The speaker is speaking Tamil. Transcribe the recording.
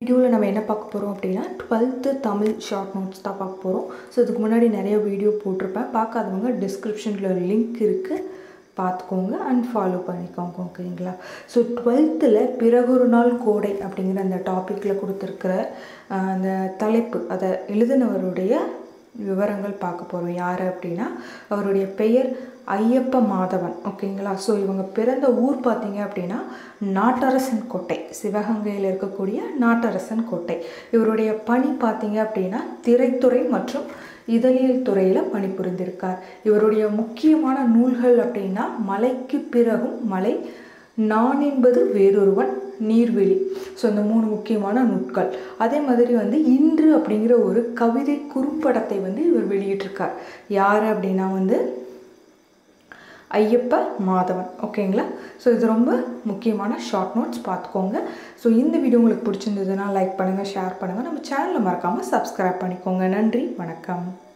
வீடியோவில் நம்ம என்ன பார்க்க போகிறோம் அப்படின்னா டுவெல்த்து தமிழ் ஷார்ட் நோட்ஸ் தான் பார்க்க போகிறோம் ஸோ இதுக்கு முன்னாடி நிறைய வீடியோ போட்டிருப்பேன் பார்க்காதவங்க டிஸ்கிரிப்ஷனில் ஒரு லிங்க் இருக்குது பார்த்துக்கோங்க அண்ட் ஃபாலோ பண்ணிக்கோங்க ஓகேங்களா ஸோ டுவெல்த்தில் பிறகொரு நாள் கோடை அப்படிங்கிற அந்த டாப்பிக்கில் கொடுத்துருக்கிற அஹ், அந்த தலைப்பு அதை எழுதினவருடைய விவரங்கள் பார்க்க போகிறோம் யார் அப்படின்னா அவருடைய பெயர் ஐயப்ப மாதவன் ஓகேங்களா ஸோ இவங்க பிறந்த ஊர் பார்த்தீங்க அப்படின்னா நாட்டரசன் கோட்டை சிவகங்கையில் இருக்கக்கூடிய நாட்டரசன் கோட்டை இவருடைய பணி பார்த்தீங்க அப்படின்னா திரைத்துறை மற்றும் இதழியல் துறையில் பணிபுரிந்திருக்கார் இவருடைய முக்கியமான நூல்கள் அப்படின்னா மலைக்கு பிறகும் மலை நான் என்பது வேறொருவன் நீர்வெளி ஸோ இந்த மூணு முக்கியமான நூட்கள் அதே மாதிரி வந்து இன்று அப்படிங்கிற ஒரு கவிதை குறும்படத்தை வந்து இவர் வெளியிட்டிருக்கார் யார் அப்படின்னா வந்து ஐயப்ப மாதவன் ஓகேங்களா ஸோ இது ரொம்ப முக்கியமான ஷார்ட் நோட்ஸ் பார்த்துக்கோங்க ஸோ இந்த வீடியோ உங்களுக்கு பிடிச்சிருந்ததுன்னா லைக் பண்ணுங்கள் ஷேர் பண்ணுங்கள் நம்ம சேனலை மறக்காமல் சப்ஸ்கிரைப் பண்ணிக்கோங்க நன்றி வணக்கம்